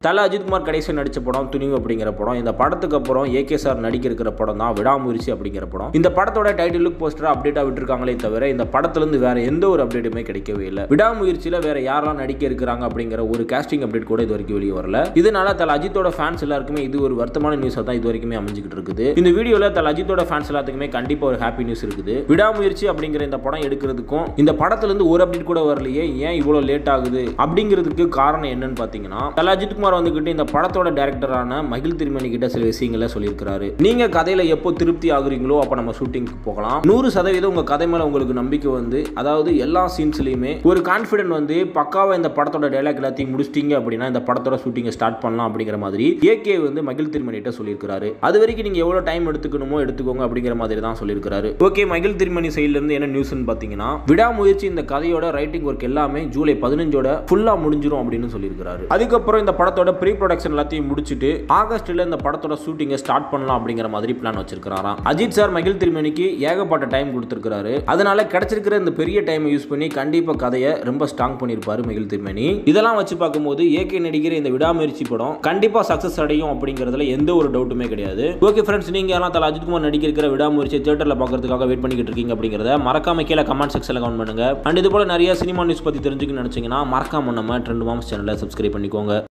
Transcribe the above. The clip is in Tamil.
தல அஜித்குமார் கடைசியாக நடிச்ச படம் துணிவு அப்படிங்கிற படம் இந்த படத்துக்கு அப்புறம் ஏகே சார் நடிக்க இருக்கிற படம் தான் விடாமுயற்சி அப்படிங்கிற படம் இந்த படத்தோட டைட்டில் லுக் போஸ்டர் அப்டேட்டாக விட்டுருக்காங்களே தவிர இந்த படத்துலேருந்து வேற எந்த ஒரு அப்டேட்டுமே கிடைக்கவே இல்லை விடாமுயற்சியில் வேற யாரெல்லாம் நடிக்க இருக்கிறாங்க அப்படிங்கிற ஒரு காஸ்டிங் அப்டேட் கூட இது வரைக்கும் வெளியே வரல இதனால தல அஜித்தோட ஃபேன்ஸ் எல்லாருக்குமே இது ஒரு வருத்தமான நியூஸாக தான் இது வரைக்குமே அமைஞ்சிக்கிட்டு இருக்குது இந்த வீடியோவில் தல அஜித்தோட ஃபேன்ஸ் எல்லாத்துக்குமே கண்டிப்பாக ஒரு ஹாப்பி நியூஸ் இருக்குது விடாமுயற்சி அப்படிங்கிற இந்த படம் எடுக்கிறதுக்கும் இந்த படத்துலேருந்து ஒரு அப்டேட் கூட வரலையே ஏன் இவ்வளோ லேட் ஆகுது அப்படிங்கிறதுக்கு காரணம் என்னன்னு பார்த்தீங்கன்னா தல அஜித்குமார் வந்துகிட்டு இந்த படத்தோட டேரக்டரான மகிழ் திருமணி கிட்ட சில விஷயங்களை சொல்லியிருக்கிறாரு நீங்க கதையில எப்போ திருப்தி ஆகுறீங்களோ அப்போ நம்ம ஷூட்டிங்க்கு போகலாம் நூறு சதவீதம் உங்க கதை மேல உங்களுக்கு நம்பிக்கை வந்து அதாவது எல்லா சீன்ஸ்லயுமே ஒரு கான்ஃபிடென்ட் வந்து பக்காவா இந்த படத்தோட டைலாக் எல்லாத்தையும் முடிச்சிட்டீங்க அப்படின்னா இந்த படத்தோட ஷூட்டிங்கை ஸ்டார்ட் பண்ணலாம் அப்படிங்கிற மாதிரி ஏகே வந்து மகிழ் திருமணிகிட்ட சொல்லியிருக்கிறாரு அது வரைக்கும் நீங்க எவ்வளவு டைம் எடுத்துக்கணுமோ எடுத்துக்கோங்க அப்படிங்கிற மாதிரி தான் சொல்லியிருக்கிறாரு ஓகே மகிழ் திருமணி சைட்ல இருந்து என்ன நியூஸ்னு பாத்தீங்கன்னா விடாமுயற்சி இந்த கதையோட ரைட்டிங் ஒர்க் எல்லாமே ஜூலை பதினஞ்சோட ஃபுல்லா முடிஞ்சிரும் அப்படின்னு சொல்லியிருக்கிறாரு அதுக்கப்புறம் இந்த படத்தோட ப்ரீ ப்ரொடக்ஷன் எல்லாத்தையும் முடிச்சுட்டு ஆகஸ்ட்ல இந்த படத்தோட ஷூட்டிங்கை ஸ்டார்ட் பண்ணலாம் அப்படிங்கிற மாதிரி பிளான் வச்சிருக்காராம் அஜித் சார் மகிழ் திருமணிக்கு ஏகப்பட்ட டைம் கொடுத்துருக்காரு அதனால கிடைச்சிருக்கிற இந்த பெரிய டைமை யூஸ் பண்ணி கண்டிப்பா கதையை ரொம்ப ஸ்ட்ராங் பண்ணியிருப்பாரு மகிழ் திருமணி இதெல்லாம் வச்சு பார்க்கும்போது ஏகே நடிக்கிற இந்த விடாமுயற்சி படம் கண்டிப்பா சக்சஸ் அடையும் அப்படிங்கிறதுல எந்த ஒரு டவுட்டுமே கிடையாது ஓகே ஃப்ரெண்ட்ஸ் நீங்க எல்லாம் தல அஜித்குமார் நடிக்கிற விடாமுயற்சி தியேட்டர்ல பார்க்கறதுக்காக வெயிட் பண்ணிக்கிட்டு இருக்கீங்க அப்படிங்கிறத மறக்காம கீழே கமெண்ட் செக்ஷன்ல கமெண்ட் பண்ணுங்க அண்ட் இது போல நிறைய சினிமா நியூஸ் பத்தி தெரிஞ்சுக்கணும்னு நினைச்சீங்கன்னா மறக்காம நம்ம ட்ரெண்ட் மாம்ஸ் சேனலை சப்ஸ்கிரைப் பண்ணிக்கோங்க